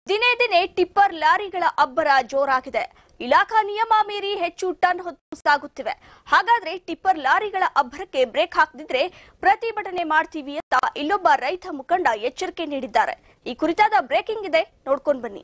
ದಿನೇ ದಿನೇ ಟಿಪ್ಪರ್ ಲಾರಿಗಳ ಅಬ್ಬರ ಜೋರಾಗಿದೆ ಇಲಾಖಾ ನಿಯಮ ಮೀರಿ ಹೆಚ್ಚು ಟನ್ ಹೊತ್ತು ಸಾಗುತ್ತಿವೆ ಹಾಗಾದ್ರೆ ಟಿಪ್ಪರ್ ಲಾರಿಗಳ ಅಬ್ಬರಕ್ಕೆ ಬ್ರೇಕ್ ಹಾಕದಿದ್ರೆ ಪ್ರತಿಭಟನೆ ಮಾಡ್ತೀವಿ ಅಂತ ಇಲ್ಲೊಬ್ಬ ರೈತ ಮುಖಂಡ ಎಚ್ಚರಿಕೆ ನೀಡಿದ್ದಾರೆ ಈ ಕುರಿತಾದ ಬ್ರೇಕಿಂಗ್ ಇದೆ ನೋಡ್ಕೊಂಡ್ ಬನ್ನಿ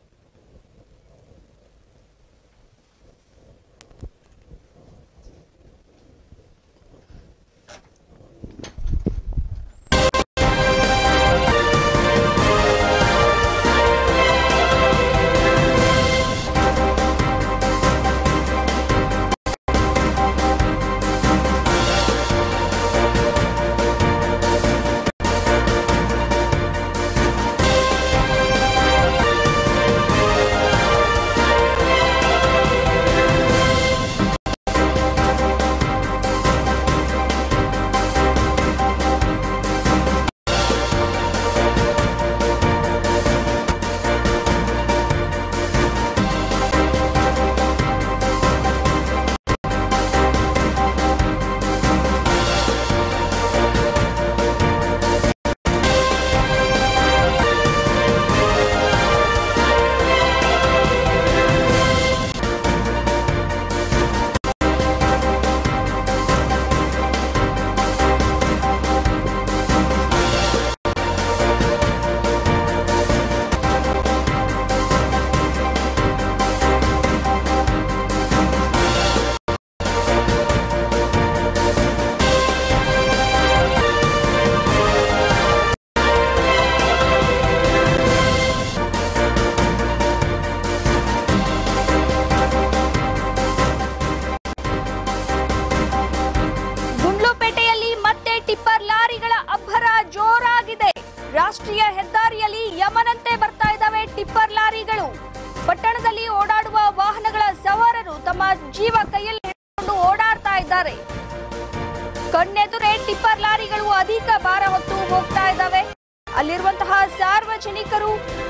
ಗುಂಡ್ಲುಪೇಟೆಯಲ್ಲಿ ಮತ್ತೆ ಟಿಪ್ಪರ್ ಲಾರಿಗಳ ಅಬ್ಬರ ಜೋರಾಗಿದೆ ರಾಷ್ಟ್ರೀಯ ಹೆದ್ದಾರಿಯಲ್ಲಿ ಯಮನಂತೆ ಬರ್ತಾ ಇದ್ದಾವೆ ಟಿಪ್ಪರ್ ಲಾರಿಗಳು ಪಟ್ಟಣದಲ್ಲಿ ಓಡಾಡುವ ವಾಹನಗಳ ಸವಾರರು ತಮ್ಮ ಜೀವ ಕೈಯಲ್ಲಿ ಹಿಡಿದುಕೊಂಡು ಓಡಾಡ್ತಾ ಇದ್ದಾರೆ ಕಣ್ಣೆದುರೇ ಟಿಪ್ಪರ್ ಲಾರಿಗಳು ಅಧಿಕ ಭಾರ ಹೊತ್ತು ಹೋಗ್ತಾ ಇದ್ದಾವೆ ಅಲ್ಲಿರುವಂತಹ ಸಾರ್ವಜನಿಕರು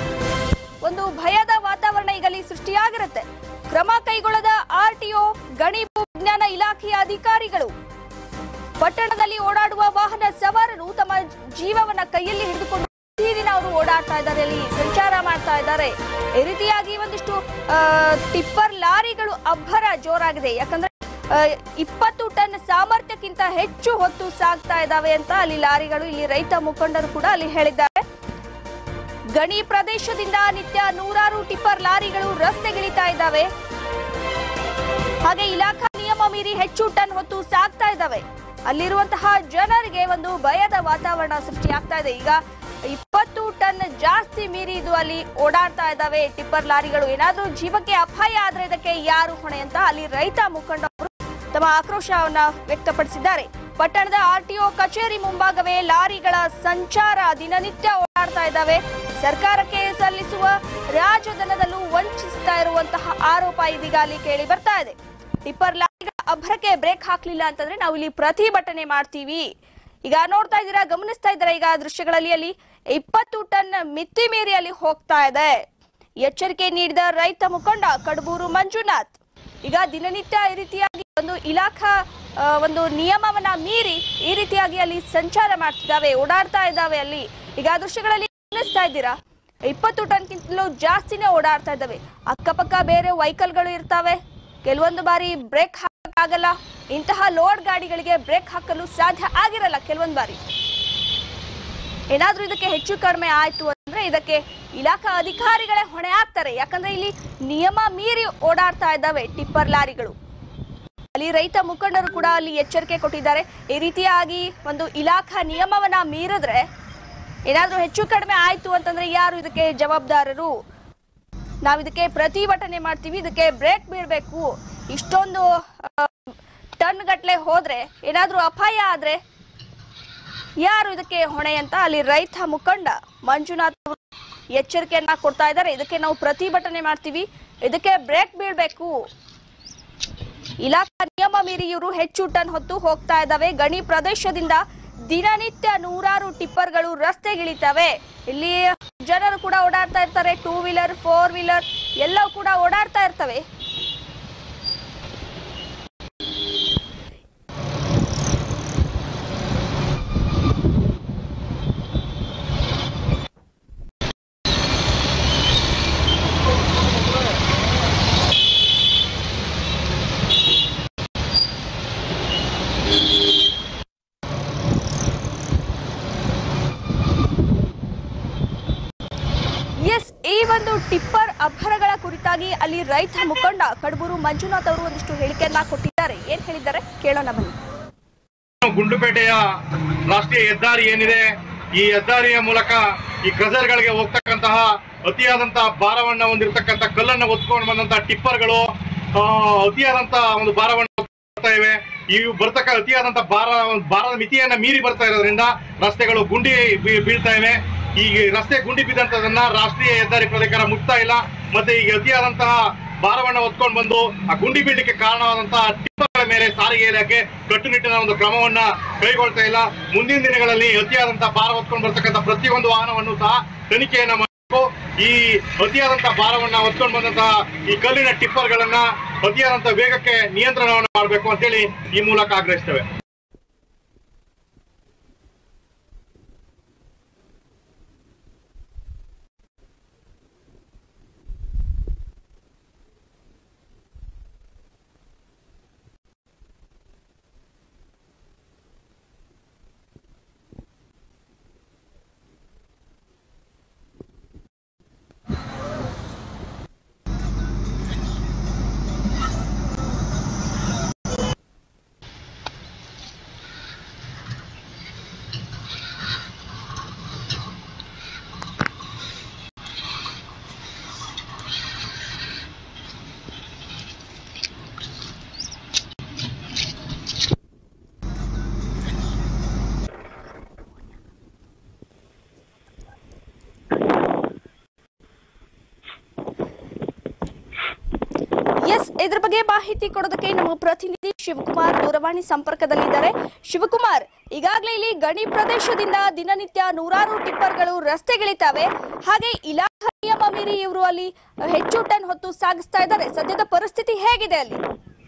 ಒಂದು ಭಯದ ವಾತಾವರಣ ಈಗ ಅಲ್ಲಿ ಸೃಷ್ಟಿಯಾಗಿರುತ್ತೆ ಕ್ರಮ ಕೈಗೊಳ್ಳದ ಆರ್ಟಿಒ ಗಣಿ ಭೂ ವಿಜ್ಞಾನ ಇಲಾಖೆಯ ಅಧಿಕಾರಿಗಳು ಪಟ್ಟಣದಲ್ಲಿ ಓಡಾಡುವ ವಾಹನ ಸವಾರರು ತಮ್ಮ ಜೀವವನ್ನ ಕೈಯಲ್ಲಿ ಹಿಡಿದುಕೊಂಡು ಪ್ರತಿದಿನ ಅವರು ಓಡಾಡ್ತಾ ಇದ್ದಾರೆ ಅಲ್ಲಿ ಸಂಚಾರ ಮಾಡ್ತಾ ಇದ್ದಾರೆ ಈ ರೀತಿಯಾಗಿ ಒಂದಿಷ್ಟು ಆ, ಟಿಪ್ಪರ್ ಲಾರಿಗಳು ಅಬ್ಬರ ಜೋರಾಗಿದೆ ಯಾಕಂದ್ರೆ ಆ, ಇಪ್ಪತ್ತು ಟನ್ ಸಾಮರ್ಥ್ಯಕ್ಕಿಂತ ಹೆಚ್ಚು ಹೊತ್ತು ಸಾಗ್ತಾ ಇದ್ದಾವೆ ಅಂತ ಅಲ್ಲಿ ಲಾರಿಗಳು ಇಲ್ಲಿ ರೈತ ಮುಖಂಡರು ಕೂಡ ಅಲ್ಲಿ ಹೇಳಿದ್ದಾರೆ ಗಣಿ ಪ್ರದೇಶದಿಂದ ನಿತ್ಯ ನೂರಾರು ಟಿಪ್ಪರ್ ಲಾರಿಗಳು ರಸ್ತೆಗಿಳಿತಾ ಇದ್ದಾವೆ ಹಾಗೆ ಇಲಾಖಾ ನಿಯಮ ಮೀರಿ ಹೆಚ್ಚು ಟನ್ ಹೊತ್ತು ಸಾಗ್ತಾ ಇದ್ದಾವೆ ಅಲ್ಲಿರುವಂತಹ ಜನರಿಗೆ ಒಂದು ಭಯದ ವಾತಾವರಣ ಸೃಷ್ಟಿಯಾಗ್ತಾ ಇದೆ ಈಗ ಇಪ್ಪತ್ತು ಟನ್ ಜಾಸ್ತಿ ಮೀರಿ ಇದು ಅಲ್ಲಿ ಓಡಾಡ್ತಾ ಇದ್ದಾವೆ ಟಿಪ್ಪರ್ ಲಾರಿಗಳು ಏನಾದ್ರೂ ಜೀವಕ್ಕೆ ಅಪಾಯ ಆದ್ರೆ ಇದಕ್ಕೆ ಯಾರು ಹೊಣೆ ಅಂತ ಅಲ್ಲಿ ರೈತ ಮುಖಂಡರು ತಮ್ಮ ಆಕ್ರೋಶವನ್ನ ವ್ಯಕ್ತಪಡಿಸಿದ್ದಾರೆ ಪಟ್ಟಣದ ಆರ್ಟಿಒ ಕಚೇರಿ ಮುಂಭಾಗವೇ ಲಾರಿಗಳ ಸಂಚಾರ ದಿನನಿತ್ಯ ಓಡಾಡ್ತಾ ಇದ್ದಾವೆ ಸರ್ಕಾರಕ್ಕೆ ಸಲ್ಲಿಸುವ ರಾಜಧನದಲ್ಲೂ ವಂಚಿಸ್ತಾ ಇರುವಂತಹ ಆರೋಪ ಇದೀಗ ಅಲ್ಲಿ ಕೇಳಿ ಬರ್ತಾ ಇದೆ ಟಿಪ್ಪರ್ ಲಾರಿಗಳ ಅಬ್ಬರಕ್ಕೆ ಬ್ರೇಕ್ ಹಾಕ್ಲಿಲ್ಲ ಅಂತಂದ್ರೆ ನಾವು ಇಲ್ಲಿ ಪ್ರತಿಭಟನೆ ಮಾಡ್ತೀವಿ ಈಗ ನೋಡ್ತಾ ಇದ್ದೀರಾ ಗಮನಿಸ್ತಾ ಇದ್ದೀರಾ ಈಗ ದೃಶ್ಯಗಳಲ್ಲಿ ಅಲ್ಲಿ ಇಪ್ಪತ್ತು ಟನ್ ಮಿತಿ ಮೀರಿ ಅಲ್ಲಿ ಹೋಗ್ತಾ ಇದೆ ಎಚ್ಚರಿಕೆ ನೀಡಿದ ರೈತ ಮುಖಂಡ ಕಡಬೂರು ಮಂಜುನಾಥ್ ಈಗ ದಿನನಿತ್ಯ ಈ ರೀತಿಯಾಗಿ ಒಂದು ಇಲಾಖಾ ಆ, ಒಂದು ನಿಯಮವನ್ನ ಮೀರಿ ಈ ರೀತಿಯಾಗಿ ಅಲ್ಲಿ ಸಂಚಾರ ಮಾಡ್ತಿದ್ದಾವೆ ಓಡಾಡ್ತಾ ಇದ್ದಾವೆ ಅಲ್ಲಿ ಈಗ ಆ ದೃಶ್ಯಗಳಲ್ಲಿ ಗಮನಿಸ್ತಾ ಇದ್ದೀರಾ ಇಪ್ಪತ್ತು ಟನ್ಗಿಂತಲೂ ಜಾಸ್ತಿನೇ ಓಡಾಡ್ತಾ ಇದ್ದಾವೆ ಅಕ್ಕಪಕ್ಕ ಬೇರೆ ವೆಹಿಕಲ್ಗಳು ಇರ್ತಾವೆ ಕೆಲವೊಂದು ಬಾರಿ ಬ್ರೇಕ್ ಹಾಕಕ್ಕಾಗಲ್ಲ ಇಂತಹ ಲೋಡ್ ಗಾಡಿಗಳಿಗೆ ಬ್ರೇಕ್ ಹಾಕಲು ಸಾಧ್ಯ ಆಗಿರಲ್ಲ ಕೆಲವೊಂದು ಬಾರಿ ಏನಾದ್ರೂ ಇದಕ್ಕೆ ಹೆಚ್ಚು ಕಡಿಮೆ ಆಯ್ತು ಅಂದ್ರೆ ಇದಕ್ಕೆ ಇಲಾಖಾ ಅಧಿಕಾರಿಗಳೇ ಹೊಣೆ ಆಗ್ತಾರೆ ಯಾಕಂದ್ರೆ ಇಲ್ಲಿ ನಿಯಮ ಮೀರಿ ಓಡಾಡ್ತಾ ಇದ್ದಾವೆ ಟಿಪ್ಪರ್ ಲಾರಿಗಳು ಅಲ್ಲಿ ರೈತ ಮುಖಂಡರು ಕೂಡ ಅಲ್ಲಿ ಎಚ್ಚರಿಕೆ ಕೊಟ್ಟಿದ್ದಾರೆ ಈ ರೀತಿಯಾಗಿ ಒಂದು ಇಲಾಖಾ ನಿಯಮವನ್ನ ಮೀರಿದ್ರೆ ಏನಾದ್ರೂ ಹೆಚ್ಚು ಕಡಿಮೆ ಆಯ್ತು ಅಂತಂದ್ರೆ ಯಾರು ಇದಕ್ಕೆ ಜವಾಬ್ದಾರರು ನಾವು ಇದಕ್ಕೆ ಪ್ರತಿಭಟನೆ ಮಾಡ್ತೀವಿ ಇದಕ್ಕೆ ಬ್ರೇಕ್ ಬೀಳ್ಬೇಕು ಇಷ್ಟೊಂದು ಟನ್ ಗಟ್ಲೆ ಹೋದ್ರೆ ಏನಾದ್ರೂ ಅಪಾಯ ಆದ್ರೆ ಯಾರು ಇದಕ್ಕೆ ಹೊಣೆ ಅಂತ ಅಲ್ಲಿ ರೈತ ಮುಖಂಡ ಮಂಜುನಾಥ್ ಅವರು ಎಚ್ಚರಿಕೆಯನ್ನ ಕೊಡ್ತಾ ಇದ್ದಾರೆ ಇದಕ್ಕೆ ನಾವು ಪ್ರತಿಭಟನೆ ಮಾಡ್ತೀವಿ ಇದಕ್ಕೆ ಬ್ರೇಕ್ ಬೀಳ್ಬೇಕು ಇಲಾಖಾ ನಿಯಮ ಮೀರಿ ಇವರು ಹೆಚ್ಚು ಟನ್ ಹೊತ್ತು ಹೋಗ್ತಾ ಇದ್ದಾವೆ ಗಣಿ ಪ್ರದೇಶದಿಂದ ದಿನನಿತ್ಯ ನೂರಾರು ಟಿಪ್ಪರ್ಗಳು ರಸ್ತೆಗಿಳಿತವೆ ಇಲ್ಲಿ ಜನರು ಕೂಡ ಓಡಾಡ್ತಾ ಇರ್ತಾರೆ ಟೂ ವೀಲರ್ ಫೋರ್ ವೀಲರ್ ಎಲ್ಲವೂ ಕೂಡ ಓಡಾಡ್ತಾ ಇರ್ತವೆ ಎಸ್ ಈ ಒಂದು ಟಿಪ್ಪರ್ ಅಬ್ಬರಗಳ ಕುರಿತಾಗಿ ಅಲ್ಲಿ ರೈತ ಮುಖಂಡ ಕಡಬೂರು ಮಂಜುನಾಥ್ ಅವರು ಒಂದಿಷ್ಟು ಹೇಳಿಕೆಯನ್ನ ಕೊಟ್ಟಿದ್ದಾರೆ ಏನ್ ಹೇಳಿದ್ದಾರೆ ಕೇಳೋಣ ಬನ್ನಿ ಗುಂಡುಪೇಟೆಯ ರಾಷ್ಟ್ರೀಯ ಹೆದ್ದಾರಿ ಏನಿದೆ ಈ ಹೆದ್ದಾರಿಯ ಮೂಲಕ ಈ ಕ್ರಜರ್ಗಳಿಗೆ ಹೋಗ್ತಕ್ಕಂತಹ ಅತಿಯಾದಂತಹ ಭಾರವನ್ನ ಹೊಂದಿರತಕ್ಕಂಥ ಕಲ್ಲನ್ನ ಹೊತ್ಕೊಂಡು ಬಂದಂತಹ ಟಿಪ್ಪರ್ಗಳು ಆ, ಅತಿಯಾದಂತಹ ಒಂದು ಭಾರವನ್ನು ಬರ್ತಾ ಇವೆ ಇವು ಬರ್ತಕ್ಕ ಅತಿಯಾದಂತ ಭಾರ ಭಾರದ ಮಿತಿಯನ್ನ ಮೀರಿ ಬರ್ತಾ ಇರೋದ್ರಿಂದ ರಸ್ತೆಗಳು ಗುಂಡಿ ಬೀ- ಬೀಳ್ತಾ ಇವೆ ಈ ರಸ್ತೆ ಗುಂಡಿ ಬಿದ್ದಂತದನ್ನ ರಾಷ್ಟ್ರೀಯ ಹೆದ್ದಾರಿ ಪ್ರಾಧಿಕಾರ ಮುಟ್ತಾ ಇಲ್ಲ ಮತ್ತೆ ಈಗ ಅತಿಯಾದಂತಹ ಭಾರವನ್ನ ಹೊತ್ಕೊಂಡು ಬಂದು ಆ ಗುಂಡಿ ಬೀಳಲಿಕ್ಕೆ ಕಾರಣವಾದಂತಹ ಟಿಪ್ಪರ್ಗಳ ಮೇಲೆ ಸಾರಿಗೆ ಇಲಾಖೆ ಕಟ್ಟುನಿಟ್ಟಿನ ಒಂದು ಕ್ರಮವನ್ನ ಕೈಗೊಳ್ತಾ ಇಲ್ಲ ಮುಂದಿನ ದಿನಗಳಲ್ಲಿ ಅತಿಯಾದಂತಹ ಭಾರ ಹೊತ್ಕೊಂಡು ಬರ್ತಕ್ಕಂಥ ಪ್ರತಿಯೊಂದು ವಾಹನವನ್ನು ಸಹ ತನಿಖೆಯನ್ನ ಮಾಡಬೇಕು ಈ ಅತಿಯಾದಂತಹ ಭಾರವನ್ನ ಹೊತ್ಕೊಂಡು ಬಂದಂತಹ ಈ ಕಲ್ಲಿನ ಟಿಪ್ಪರ್ಗಳನ್ನ ಅತಿಯಾದಂತಹ ವೇಗಕ್ಕೆ ನಿಯಂತ್ರಣವನ್ನು ಮಾಡಬೇಕು ಅಂತೇಳಿ ಈ ಮೂಲಕ ಆಗ್ರಹಿಸ್ತೇವೆ ಎಸ್ ಇದ್ರ ಬಗ್ಗೆ ಮಾಹಿತಿ ಕೊಡೋದಕ್ಕೆ ನಮ್ಮ ಪ್ರತಿನಿಧಿ ಶಿವಕುಮಾರ್ ದೂರವಾಣಿ ಸಂಪರ್ಕದಲ್ಲಿದ್ದಾರೆ ಶಿವಕುಮಾರ್ ಈಗಾಗಲೇ ಇಲ್ಲಿ ಗಣಿ ಪ್ರದೇಶದಿಂದ ದಿನನಿತ್ಯ ನೂರಾರು ಟಿಪ್ಪರ್ಗಳು ರಸ್ತೆಗಿಳಿತಾವೆ ಹಾಗೆ ಇಲಾಖಾ ನಿಯಮ ಮೀರಿ ಇವರು ಅಲ್ಲಿ ಹೆಚ್ಚು ಟನ್ ಹೊತ್ತು ಸಾಗಿಸ್ತಾ ಇದ್ದಾರೆ ಸದ್ಯದ ಪರಿಸ್ಥಿತಿ ಹೇಗಿದೆ ಅಲ್ಲಿ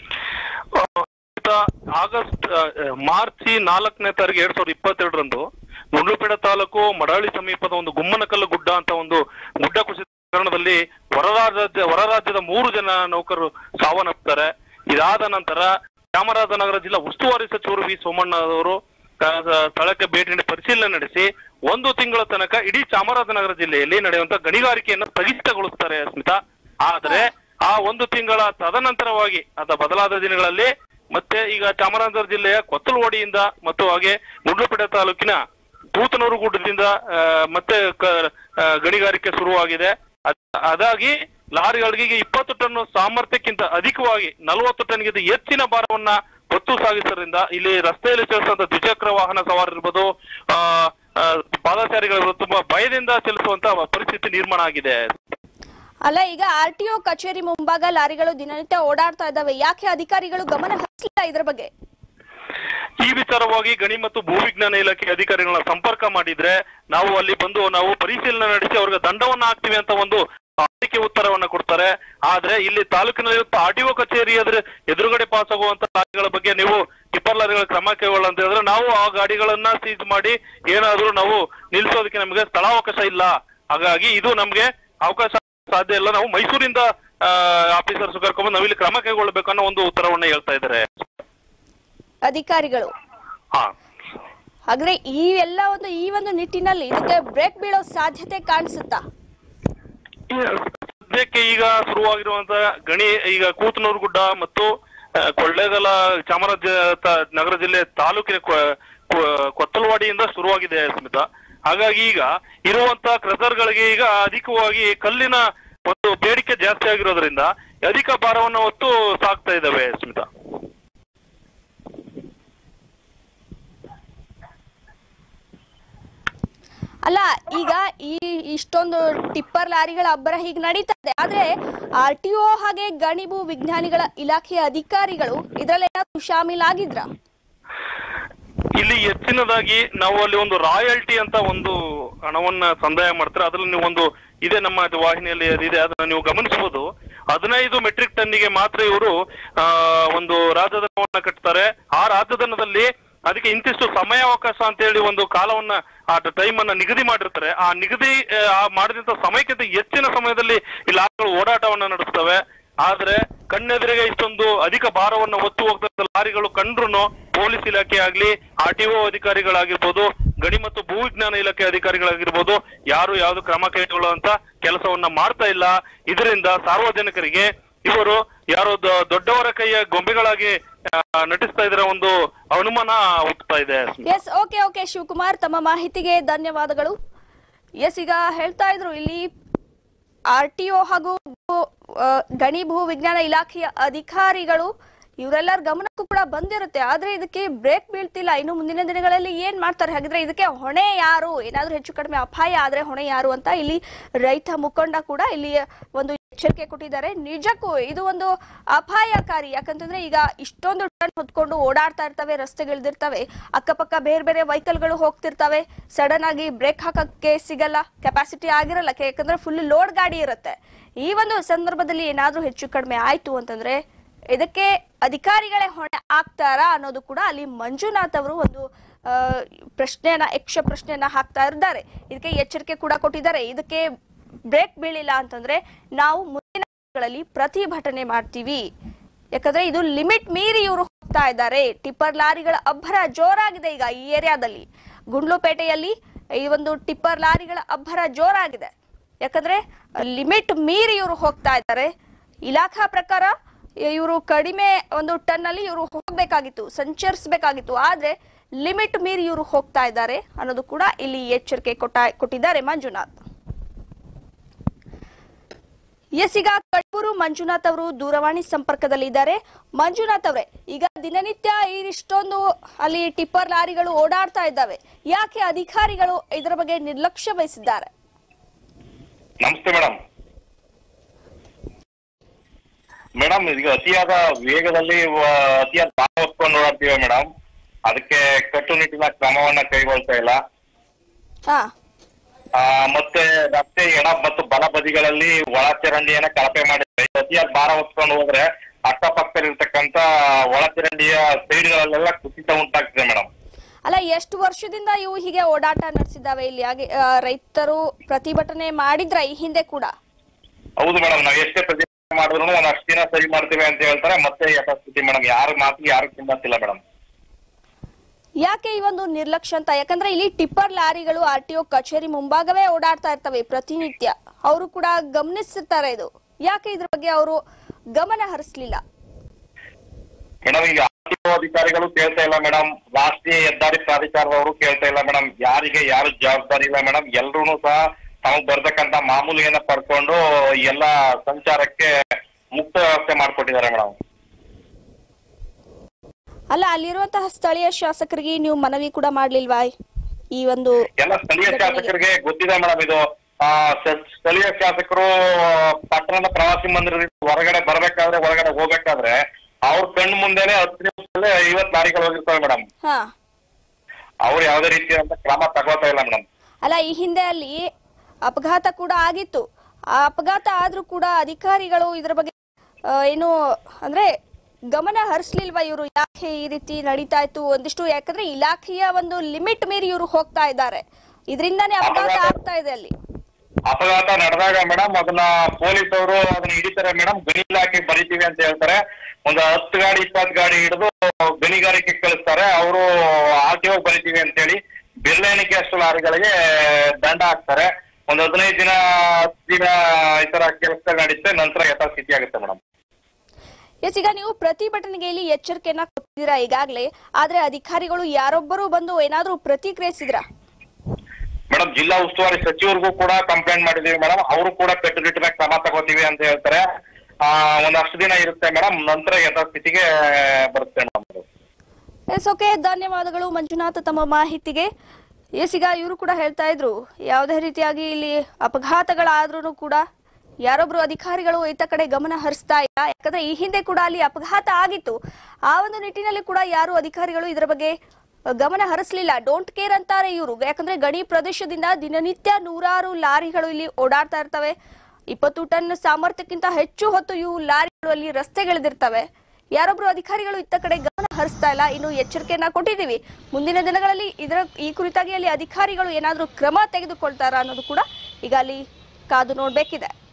ಆತ ಆಗಸ್ಟ್ ಆ, ಮಾರ್ಚ್ ನಾಲ್ಕನೇ ತಾರೀಕು ಎರಡ್ ಸಾವಿರದ ಇಪ್ಪತ್ತೆರಡರಂದು ಗುಂಡ್ಲುಪೇಟೆ ತಾಲೂಕು ಮಡಾಳಿ ಸಮೀಪದ ಒಂದು ಗುಮ್ಮನಕಲ್ಲು ಗುಡ್ಡ ಅಂತ ಒಂದು ಗುಡ್ಡ ಕುಸಿತ ಪ್ರಕರಣದಲ್ಲಿ ಹೊರ ರಾಜ್ಯ ಹೊರ ರಾಜ್ಯದ ಮೂರು ಜನ ನೌಕರರು ಸಾವನ್ನಪ್ತಾರೆ ಇದಾದ ನಂತರ ಚಾಮರಾಜನಗರ ಜಿಲ್ಲಾ ಉಸ್ತುವಾರಿ ಸಚಿವರು ವಿ ಸೋಮಣ್ಣ ಅವರು ಕ- ಸ್ಥಳಕ್ಕೆ ಭೇಟಿ ನೀಡಿ ಪರಿಶೀಲನೆ ನಡೆಸಿ ಒಂದು ತಿಂಗಳ ತನಕ ಇಡೀ ಚಾಮರಾಜನಗರ ಜಿಲ್ಲೆಯಲ್ಲಿ ನಡೆಯುವಂತ ಗಣಿಗಾರಿಕೆಯನ್ನು ಸ್ಥಗಿತಗೊಳಿಸ್ತಾರೆ ಸ್ಮಿತಾ ಆದ್ರೆ ಆ ಒಂದು ತಿಂಗಳ ತದನಂತರವಾಗಿ ಅದ ಬದಲಾದ ದಿನಗಳಲ್ಲಿ ಮತ್ತೆ ಈಗ ಚಾಮರಾಜನಗರ ಜಿಲ್ಲೆಯ ಕೊತ್ತಲವಾಡಿಯಿಂದ ಮತ್ತು ಹಾಗೆ ಗುಂಡ್ಲುಪೇಟೆ ತಾಲೂಕಿನ ತೂತನೂರು ಗುಡ್ಡದಿಂದ ಆ, ಮತ್ತೆ ಕ- ಆ, ಗಣಿಗಾರಿಕೆ ಶುರುವಾಗಿದೆ ಅದ್- ಅದಾಗಿ ಲಾರಿಗಳಿಗೆ ಇಪ್ಪತ್ತು ಟನ್ ಸಾಮರ್ಥ್ಯಕ್ಕಿಂತ ಅಧಿಕವಾಗಿ ನಲವತ್ತು ಟನ್ಗಿಂತ ಹೆಚ್ಚಿನ ಭಾರವನ್ನ ಹೊತ್ತು ಸಾಗಿಸೋದ್ರಿಂದ ಇಲ್ಲಿ ರಸ್ತೆಯಲ್ಲಿ ಚಲಿಸುವಂತ ದ್ವಿಚಕ್ರ ವಾಹನ ಸವಾರರಿರ್ಬೋದು ಆ ಆ, ಪಾದಚಾರಿಗಳಿರ್ಬೋದು ತುಂಬಾ ಭಯದಿಂದ ಚಲಿಸುವಂತ ಪರಿಸ್ಥಿತಿ ನಿರ್ಮಾಣ ಆಗಿದೆ ಅಲ್ಲ ಈಗ ಆರ್ ಟಿ ಒ ಕಚೇರಿ ಮುಂಭಾಗ ಲಾರಿಗಳು ದಿನನಿತ್ಯ ಓಡಾಡ್ತಾ ಇದ್ದಾವೆ ಯಾಕೆ ಅಧಿಕಾರಿಗಳು ಗಮನ ಹರಿಸಲಿಲ್ಲ ಇದ್ರ ಬಗ್ಗೆ ಈ ವಿಚಾರವಾಗಿ ಗಣಿ ಮತ್ತು ಭೂವಿಜ್ಞಾನ ಇಲಾಖೆ ಅಧಿಕಾರಿಗಳನ್ನ ಸಂಪರ್ಕ ಮಾಡಿದ್ರೆ ನಾವು ಅಲ್ಲಿ ಬಂದು ನಾವು ಪರಿಶೀಲನೆ ನಡೆಸಿ ಅವ್ರಿಗೆ ದಂಡವನ್ನ ಹಾಕ್ತಿವಿ ಅಂತ ಒಂದು ಆಟಿಕೆ ಉತ್ತರವನ್ನ ಕೊಡ್ತಾರೆ ಆದ್ರೆ ಇಲ್ಲಿ ತಾಲೂಕಿನಲ್ಲಿ ಆರ್ ಟಿ ಒ ಕಚೇರಿ ಎದುರು ಎದುರುಗಡೆ ಪಾಸ್ ಆಗುವಂತ ಲಾರಿಗಳ ಬಗ್ಗೆ ನೀವು ಟಿಪ್ಪರ್ ಲಾರಿಗಳ ಕ್ರಮ ಕೈಗೊಳ್ಳ ಅಂತ ಹೇಳಿದ್ರೆ ನಾವು ಆ ಗಾಡಿಗಳನ್ನ ಸೀಜ್ ಮಾಡಿ ಏನಾದ್ರೂ ನಾವು ನಿಲ್ಸೋದಕ್ಕೆ ನಮಗೆ ಸ್ಥಳಾವಕಾಶ ಇಲ್ಲ ಹಾಗಾಗಿ ಇದು ನಮ್ಗೆ ಅವಕಾಶ ಸಾಧ್ಯ ಇಲ್ಲ ನಾವು ಮೈಸೂರಿಂದ ಆಫೀಸರ್ಸ್ ಕರ್ಕೊಂಡ್ಬಂದು ನಾವಿಲ್ಲಿ ಕ್ರಮ ಕೈಗೊಳ್ಳಬೇಕು ಅನ್ನೋ ಒಂದು ಉತ್ತರವನ್ನ ಹೇಳ್ತಾ ಇದ್ದಾರೆ ಅಧಿಕಾರಿಗಳು ಹಾ ಹಾಗಾದ್ರೆ ಈ ಎಲ್ಲ ಒಂದು ಈ ಒಂದು ನಿಟ್ಟಿನಲ್ಲಿ ಇದಕ್ಕೆ ಬ್ರೇಕ್ ಬೀಳೋ ಸಾಧ್ಯತೆ ಕಾಣಿಸುತ್ತಾ ಸದ್ಯಕ್ಕೆ ಈಗ ಶುರುವಾಗಿರುವಂತ ಗಣಿ ಈಗ ಕೂತನೂರು ಗುಡ್ಡ ಮತ್ತು ಆ, ಕೊಳ್ಳೇಗಾಲ ಚಾಮರಾಜ ತ- ನಗರ ಜಿಲ್ಲೆ ತಾಲೂಕಿನ ಕೊ- ಕೊ- ಕೊತ್ತಲವಾಡಿಯಿಂದ ಶುರುವಾಗಿದೆ ಸ್ಮಿತಾ ಹಾಗಾಗಿ ಈಗ ಇರುವಂತ ಕ್ರಸರ್ಗಳಿಗೆ ಈಗ ಅಧಿಕವಾಗಿ ಕಲ್ಲಿನ ಒಂದು ಬೇಡಿಕೆ ಜಾಸ್ತಿ ಆಗಿರೋದ್ರಿಂದ ಅಧಿಕ ಭಾರವನ್ನು ಹೊತ್ತು ಸಾಕ್ತಾ ಇದ್ದಾವೆ ಸ್ಮಿತಾ ಅಲ್ಲ ಈಗ ಈ ಇಷ್ಟೊಂದು ಟಿಪ್ಪರ್ ಲಾರಿಗಳ ಅಬ್ಬರ ಹೀಗೆ ನಡೀತಾ ಇದೆ ಆದ್ರೆ ಆರ್ ಟಿ ಒ ಹಾಗೆ ಗಣಿಭೂ ವಿಜ್ಞಾನಿಗಳ ಇಲಾಖೆಯ ಅಧಿಕಾರಿಗಳು ಇದ್ರಲ್ಲೇನಾದ್ರು ಶಾಮೀಲಾಗಿದ್ರ ಇಲ್ಲಿ ಹೆಚ್ಚಿನದಾಗಿ ನಾವು ಅಲ್ಲಿ ಒಂದು ರಾಯಲ್ಟಿ ಅಂತ ಒಂದು ಹಣವನ್ನ ಸಂದಾಯ ಮಾಡ್ತಾರೆ ಅದ್ರಲ್ಲಿ ನೀವು ಒಂದು ಇದೆ ನಮ್ಮ ವಾಹಿನಿಯಲ್ಲಿ ಇದೆ ಅದನ್ನ ನೀವು ಗಮನಿಸಬಹುದು ಹದಿನೈದು ಮೆಟ್ರಿಕ್ ಟನ್ನಿಗೆ ಮಾತ್ರ ಇವರು ಆ, ಒಂದು ರಾಜಧನವನ್ನ ಕಟ್ತಾರೆ ಆ ರಾಜಧನದಲ್ಲಿ ಅದಕ್ಕೆ ಇಂತಿಷ್ಟು ಸಮಯಾವಕಾಶ ಅಂತ ಹೇಳಿ ಒಂದು ಕಾಲವನ್ನ ಆ ಟೈಮ್ ಅನ್ನ ನಿಗದಿ ಮಾಡಿರ್ತಾರೆ ಆ ನಿಗದಿ ಆ, ಆ ಮಾಡಿದಂತ ಸಮಯಕ್ಕಿಂತ ಹೆಚ್ಚಿನ ಸಮಯದಲ್ಲಿ ಈ ಲಾರಿಗಳು ಓಡಾಟವನ್ನ ನಡೆಸ್ತವೆ ಆದ್ರೆ ಕಣ್ಣೆದುರಿಗೆ ಇಷ್ಟೊಂದು ಅಧಿಕ ಭಾರವನ್ನು ಹೊತ್ತು ಹೋಗ್ತಾ ಲಾರಿಗಳು ಕಂಡ್ರು ಪೊಲೀಸ್ ಇಲಾಖೆ ಆಗ್ಲಿ ಆರ್ ಟಿ ಒ ಅಧಿಕಾರಿಗಳಾಗಿರ್ಬೋದು ಗಣಿ ಮತ್ತು ಭೂವಿಜ್ಞಾನ ಇಲಾಖೆ ಅಧಿಕಾರಿಗಳಾಗಿರ್ಬೋದು ಯಾರು ಯಾವ್ದು ಕ್ರಮ ಕೈಗೊಳ್ಳುವಂತ ಕೆಲಸವನ್ನ ಮಾಡ್ತಾ ಇಲ್ಲ ಇದರಿಂದ ಸಾರ್ವಜನಿಕರಿಗೆ ಇವರು ಯಾರೋ ದೊ- ದೊಡ್ಡವರ ಕೈಯ ಗೊಂಬೆಗಳಾಗಿ ಆ, ನಟಿಸ್ತಾ ಇದ್ರ ಒಂದು ಅನುಮಾನ ಹುಟ್ಟುತ್ತಾ ಇದೆ ಎಸ್ ಓಕೆ ಓಕೆ ಶಿವಕುಮಾರ್ ತಮ್ಮ ಮಾಹಿತಿಗೆ ಧನ್ಯವಾದಗಳು ಎಸ್ ಈಗ ಹೇಳ್ತಾ ಇದ್ರು ಇಲ್ಲಿ ಆರ್ ಟಿ ಒ ಹಾಗೂ ಆ, ಗಣಿ ಭೂ ವಿಜ್ಞಾನ ಇಲಾಖೆಯ ಅಧಿಕಾರಿಗಳು ಇವರೆಲ್ಲರ ಗಮನಕ್ಕೂ ಕೂಡ ಬಂದಿರುತ್ತೆ ಆದ್ರೆ ಇದಕ್ಕೆ ಬ್ರೇಕ್ ಬೀಳ್ತಿಲ್ಲ ಇನ್ನು ಮುಂದಿನ ದಿನಗಳಲ್ಲಿ ಏನ್ ಮಾಡ್ತಾರೆ ಹಾಗಿದ್ರೆ ಇದಕ್ಕೆ ಹೊಣೆ ಯಾರು ಏನಾದ್ರೂ ಹೆಚ್ಚು ಕಡಿಮೆ ಅಪಾಯ ಆದ್ರೆ ಹೊಣೆ ಯಾರು ಅಂತ ಇಲ್ಲಿ ರೈತ ಮುಖಂಡ ಕೂಡ ಇಲ್ಲಿ ಒಂದು ಎಚ್ಚರಿಕೆ ಕೊಟ್ಟಿದ್ದಾರೆ ನಿಜಕ್ಕೂ ಇದು ಒಂದು ಅಪಾಯಕಾರಿ ಯಾಕಂತಂದ್ರೆ ಈಗ ಇಷ್ಟೊಂದು ಟನ್ ಹೊತ್ಕೊಂಡು ಓಡಾಡ್ತಾ ಇರ್ತವೆ ರಸ್ತೆಗಳಿದಿರ್ತವೆ ಅಕ್ಕಪಕ್ಕ ಬೇರೆ ಬೇರೆ ವೆಹಿಕಲ್ಗಳು ಹೋಗ್ತಿರ್ತವೆ ಸಡನ್ ಆಗಿ ಬ್ರೇಕ್ ಹಾಕಕ್ಕೆ ಸಿಗಲ್ಲ ಕೆಪಾಸಿಟಿ ಆಗಿರಲ್ಲ ಕೆ- ಯಾಕಂದ್ರೆ ಫುಲ್ ಲೋಡ್ ಗಾಡಿ ಇರುತ್ತೆ ಈ ಒಂದು ಸಂದರ್ಭದಲ್ಲಿ ಏನಾದ್ರೂ ಹೆಚ್ಚು ಕಡಿಮೆ ಆಯ್ತು ಅಂತಂದ್ರೆ ಇದಕ್ಕೆ ಅಧಿಕಾರಿಗಳೇ ಹೊಣೆ ಆಗ್ತಾರಾ ಅನ್ನೋದು ಕೂಡ ಅಲ್ಲಿ ಮಂಜುನಾಥ್ ಅವರು ಒಂದು ಆ, ಪ್ರಶ್ನೆಯನ್ನ ಯಕ್ಷ ಪ್ರಶ್ನೆಯನ್ನ ಹಾಕ್ತಾ ಇದ್ದಾರೆ ಇದಕ್ಕೆ ಎಚ್ಚರಿಕೆ ಕೂಡ ಕೊಟ್ಟಿದ್ದಾರೆ ಇದಕ್ಕೆ ಬ್ರೇಕ್ ಬೀಳಿಲ್ಲ ಅಂತಂದ್ರೆ ನಾವು ಮುಂದಿನ ದಿನಗಳಲ್ಲಿ ಪ್ರತಿಭಟನೆ ಮಾಡ್ತೀವಿ ಯಾಕಂದ್ರೆ ಇದು ಲಿಮಿಟ್ ಮೀರಿ ಇವರು ಹೋಗ್ತಾ ಇದ್ದಾರೆ ಟಿಪ್ಪರ್ ಲಾರಿಗಳ ಅಬ್ಬರ ಜೋರಾಗಿದೆ ಈಗ ಈ ಏರಿಯಾದಲ್ಲಿ ಗುಂಡ್ಲುಪೇಟೆಯಲ್ಲಿ ಈ ಒಂದು ಟಿಪ್ಪರ್ ಲಾರಿಗಳ ಅಬ್ಬರ ಜೋರಾಗಿದೆ ಯಾಕಂದ್ರೆ ಲಿಮಿಟ್ ಮೀರಿ ಇವರು ಹೋಗ್ತಾ ಇದ್ದಾರೆ ಇಲಾಖಾ ಪ್ರಕಾರ ಇವರು ಕಡಿಮೆ ಒಂದು ಟನ್ ಅಲ್ಲಿ ಇವರು ಹೋಗ್ಬೇಕಾಗಿತ್ತು ಸಂಚರಿಸಬೇಕಾಗಿತ್ತು ಆದ್ರೆ ಲಿಮಿಟ್ ಮೀರಿ ಇವರು ಹೋಗ್ತಾ ಇದ್ದಾರೆ ಅನ್ನೋದು ಕೂಡ ಇಲ್ಲಿ ಎಚ್ಚರಿಕೆ ಕೊಟ್ಟ ಕೊಟ್ಟಿದ್ದಾರೆ ಮಂಜುನಾಥ್ ಎಸ್ ಈಗ ಕಡ್ಬೂರು ಮಂಜುನಾಥ್ ಅವರು ದೂರವಾಣಿ ಸಂಪರ್ಕದಲ್ಲಿ ಇದ್ದಾರೆ ಮಂಜುನಾಥ್ ಅವರೇ ಈಗ ದಿನನಿತ್ಯ ಇಷ್ಟೊಂದು ಅಲ್ಲಿ ಟಿಪ್ಪರ್ ಲಾರಿಗಳು ಓಡಾಡ್ತಾ ಇದ್ದಾವೆ ಯಾಕೆ ಅಧಿಕಾರಿಗಳು ಇದರ ಬಗ್ಗೆ ನಿರ್ಲಕ್ಷ್ಯ ವಹಿಸಿದ್ದಾರೆ ನಮಸ್ತೆ ಮೇಡಮ್ ಮೇಡಮ್ ಈಗ ಅತಿಯಾದ ವೇಗದಲ್ಲಿ ವ- ಅತಿಯಾದ ಭಾರ ಹೊತ್ಕೊಂಡು ಓಡಾಡ್ತೀವಿ ಮೇಡಮ್ ಅದಕ್ಕೆ ಕಟ್ಟುನಿಟ್ಟಿನ ಕ್ರಮವನ್ನ ಕೈಗೊಳ್ತಾ ಇಲ್ಲ ಹಾ ಆ, ಮತ್ತೆ ರಸ್ತೆ ಎಡ ಮತ್ತು ಬಲ ಬದಿಗಳಲ್ಲಿ ಒಳ ಚರಂಡಿಯನ್ನ ಕಳಪೆ ಮಾಡಿದ್ರೆ ಅತಿಯಾದ ಭಾರ ಹೊತ್ಕೊಂಡು ಹೋದ್ರೆ ಅಕ್ಕಪಕ್ಕದಲ್ಲಿರ್ತಕ್ಕಂತ ಒಳ ಚರಂಡಿಯ ಸೈಡ್ಗಳಲ್ಲೆಲ್ಲ ಕುಸಿತ ಉಂಟಾಗ್ತದೆ ಮೇಡಮ್ ಅಲ್ಲ ಎಷ್ಟು ವರ್ಷದಿಂದ ಇವು ಹೀಗೆ ಓಡಾಟ ನಡೆಸಿದ್ದಾವೆ ಇಲ್ಲಿ ಹಾಗೆ ಆ, ರೈತರು ಪ್ರತಿಭಟನೆ ಮಾಡಿದ್ರ ಈ ಹಿಂದೆ ಕೂಡ ಹೌದು ಮೇಡಮ್ ನಾವ್ ಎಷ್ಟೇ ಪ್ರತಿಭಟನೆ ಮಾಡಿದ್ರು ನಾನು ಅಷ್ಟು ದಿನ ಸರಿ ಮಾಡ್ತೀವಿ ಅಂತ ಹೇಳ್ತಾರೆ ಮತ್ತೆ ಯಥಾಸ್ಥಿತಿ ಮೇಡಮ್ ಯಾರ ಮಾತಿಗೆ ಯಾರು ಕಿಮ್ಮತ್ತಿಲ್ಲ ಮೇಡಮ್ ಯಾಕೆ ಈ ಒಂದು ನಿರ್ಲಕ್ಷ್ಯ ಅಂತ ಯಾಕಂದ್ರೆ ಇಲ್ಲಿ ಟಿಪ್ಪರ್ ಲಾರಿಗಳು ಆರ್ ಟಿ ಒ ಕಚೇರಿ ಮುಂಭಾಗವೇ ಓಡಾಡ್ತಾ ಇರ್ತವೆ ಪ್ರತಿನಿತ್ಯ ಅವರು ಕೂಡ ಗಮನಿಸಿರ್ತಾರೆ ಇದು ಯಾಕೆ ಇದ್ರ ಬಗ್ಗೆ ಅವರು ಗಮನ ಹರಿಸ್ಲಿಲ್ಲ ಮೇಡಮ್ ಈಗ RTO ಅಧಿಕಾರಿಗಳು ಕೇಳ್ತಾ ಇಲ್ಲ ಮೇಡಮ್ ರಾಷ್ಟ್ರೀಯ ಹೆದ್ದಾರಿ ಪ್ರಾಧಿಕಾರದವರು ಕೇಳ್ತಾ ಇಲ್ಲ ಮೇಡಮ್ ಯಾರಿಗೆ ಯಾರು ಜವಾಬ್ದಾರಿ ಇಲ್ಲ ಮೇಡಮ್ ಎಲ್ರೂ ಸಹ ತಮಗ್ ಬರ್ತಕ್ಕಂತ ಮಾಮೂಲಿಯನ್ನ ಪಡ್ಕೊಂಡು ಎಲ್ಲ ಸಂಚಾರಕ್ಕೆ ಮುಕ್ತ ವ್ಯವಸ್ಥೆ ಮಾಡ್ಕೊಟ್ಟಿದ್ದಾರೆ ಮೇಡಮ್ ಅಲ್ಲ ಅಲ್ಲಿರುವಂತಹ ಸ್ಥಳೀಯ ಶಾಸಕರಿಗೆ ನೀವು ಮನವಿ ಕೂಡ ಮಾಡ್ಲಿಲ್ವಾ ಈ ಒಂದು ಎಲ್ಲ ಸ್ಥಳೀಯ ಶಾಸಕರಿಗೆ ಗೊತ್ತಿದೆ ಮೇಡಮ್ ಇದು ಆ ಸ- ಸ್ಥಳೀಯ ಶಾಸಕರು ಪಟ್ಟಣದ ಪ್ರವಾಸಿ ಮಂದಿರದಿಂದ ಹೊರಗಡೆ ಬರ್ಬೇಕಾದ್ರೆ ಹೊರಗಡೆ ಹೋಗ್ಬೇಕಾದ್ರೆ ಅವ್ರ ಕಣ್ಣು ಮುಂದೆನೆ ಹತ್ತು ನಿಮಿಷದಲ್ಲೇ ಐವತ್ ಲಾರಿಗಳು ಹೋಗಿರ್ತವೆ ಮೇಡಮ್ ಹಾ ಅವ್ರು ಯಾವ್ದೇ ರೀತಿಯಾದಂತ ಕ್ರಮ ತಗೋತಾ ಇಲ್ಲ ಮೇಡಮ್ ಅಲ್ಲ ಈ ಹಿಂದೆ ಅಲ್ಲಿ ಅಪಘಾತ ಕೂಡ ಆಗಿತ್ತು ಆ ಅಪಘಾತ ಆದ್ರೂ ಕೂಡ ಅಧಿಕಾರಿಗಳು ಇದ್ರ ಬಗ್ಗೆ ಆ, ಏನು ಅಂದ್ರೆ ಗಮನ ಹರಿಸ್ಲಿಲ್ವಾ ಇವರು ಯಾಕೆ ಈ ರೀತಿ ನಡೀತಾ ಇತ್ತು ಒಂದಿಷ್ಟು ಯಾಕಂದ್ರೆ ಇಲಾಖೆಯ ಒಂದು ಲಿಮಿಟ್ ಮೀರಿ ಇವರು ಹೋಗ್ತಾ ಇದ್ದಾರೆ ಇದರಿಂದಾನೇ ಅಪಘಾತ ಅಪಘಾತ- ಆಗ್ತಾ ಇದೆ ಅಲ್ಲಿ ಅಪಘಾತ ನಡೆದಾಗ ಮೇಡಮ್ ಅದನ್ನ ಪೊಲೀಸ್ ಅವರು ಅದನ್ನ ಹಿಡಿತಾರೆ ಮೇಡಮ್ ಗಣಿ ಇಲಾಖೆಗೆ ಬರಿತೀವಿ ಅಂತ ಹೇಳ್ತಾರೆ ಒಂದು ಹತ್ತು ಗಾಡಿ ಇಪ್ಪತ್ತು ಗಾಡಿ ಹಿಡಿದು ಗಣಿಗಾರಿಕೆ ಕಳಿಸ್ತಾರೆ ಅವರು ಆರ್ ಟಿ ಬರಿತೀವಿ ಅಂತ ಹೇಳಿ ಬಿರ್ಲ ಎಣಿಕೆಯಷ್ಟು ಲಾರಿಗಳಿಗೆ ದಂಡ ಹಾಕ್ತಾರೆ ಒಂದು ಹದಿನೈದು ದಿನ ಹತ್ತು ದಿನ ಈ ತರ ಕೆಲಸ ನಡೀತೆ ನಂತರ ಯಥಾಸ್ಥಿತಿ ಆಗುತ್ತೆ ಮೇಡಮ್ ಎಸ್ ಈಗ ನೀವು ಪ್ರತಿಭಟನೆಗೆ ಇಲ್ಲಿ ಎಚ್ಚರಿಕೆಯನ್ನ ಕೊಟ್ಟಿದ್ದೀರಾ ಈಗಾಗಲೇ ಆದ್ರೆ ಅಧಿಕಾರಿಗಳು ಯಾರೊಬ್ಬರು ಬಂದು ಏನಾದ್ರೂ ಪ್ರತಿಕ್ರಿಯಿಸಿದ್ರಾ ಮೇಡಮ್ ಜಿಲ್ಲಾ ಉಸ್ತುವಾರಿ ಸಚಿವರಿಗೂ ಕೂಡ ಕಂಪ್ಲೇಂಟ್ ಮಾಡಿದೀವಿ ಮೇಡಮ್ ಅವರು ಕೂಡ ಕಟ್ಟುನಿಟ್ಟಿನ ಕ್ರಮ ತಗೋತೀವಿ ಅಂತ ಹೇಳ್ತಾರೆ ಆ ಒಂದಷ್ಟು ದಿನ ಇರುತ್ತೆ ಮೇಡಮ್ ನಂತರ ಯಥಾಸ್ಥಿತಿಗೆ ಬರುತ್ತೆ ಮೇಡಮ್ ಎಸ್ ಓಕೆ ಧನ್ಯವಾದಗಳು ಮಂಜುನಾಥ್ ತಮ್ಮ ಮಾಹಿತಿಗೆ ಎಸ್ ಈಗ ಇವರು ಕೂಡ ಹೇಳ್ತಾ ಇದ್ರು ಯಾವುದೇ ರೀತಿಯಾಗಿ ಇಲ್ಲಿ ಅಪಘಾತಗಳಾದ್ರೂ ಕೂಡ ಯಾರೊಬ್ರು ಅಧಿಕಾರಿಗಳು ಈತ ಕಡೆ ಗಮನ ಹರಿಸ್ತಾ ಇಲ್ಲ ಯಾಕಂದ್ರೆ ಈ ಹಿಂದೆ ಕೂಡ ಅಲ್ಲಿ ಅಪಘಾತ ಆಗಿತ್ತು ಆ ಒಂದು ನಿಟ್ಟಿನಲ್ಲಿ ಕೂಡ ಯಾರು ಅಧಿಕಾರಿಗಳು ಇದರ ಬಗ್ಗೆ ಗಮನ ಹರಿಸ್ಲಿಲ್ಲ ಡೋಂಟ್ ಕೇರ್ ಅಂತಾರೆ ಇವರು ಯಾಕಂದ್ರೆ ಗಡಿ ಪ್ರದೇಶದಿಂದ ದಿನನಿತ್ಯ ನೂರಾರು ಲಾರಿಗಳು ಇಲ್ಲಿ ಓಡಾಡ್ತಾ ಇರ್ತವೆ ಇಪ್ಪತ್ತು ಟನ್ ಸಾಮರ್ಥ್ಯಕ್ಕಿಂತ ಹೆಚ್ಚು ಹೊತ್ತು ಇವು ಲಾರಿಗಳು ಅಲ್ಲಿ ರಸ್ತೆಗಳಿದಿರ್ತವೆ ಯಾರೊಬ್ರು ಅಧಿಕಾರಿಗಳು ಇತ್ತ ಕಡೆ ಗಮನ ಹರಿಸ್ತಾ ಇಲ್ಲ ಇನ್ನು ಎಚ್ಚರಿಕೆಯನ್ನ ಕೊಟ್ಟಿದ್ದೀವಿ ಮುಂದಿನ ದಿನಗಳಲ್ಲಿ ಇದರ ಈ ಕುರಿತಾಗಿ ಅಲ್ಲಿ ಅಧಿಕಾರಿಗಳು ಏನಾದರೂ ಕ್ರಮ ತೆಗೆದುಕೊಳ್ತಾರಾ ಅನ್ನೋದು ಕೂಡ ಈಗ ಅಲ್ಲಿ ಕಾದು ನೋಡ್ಬೇಕಿದೆ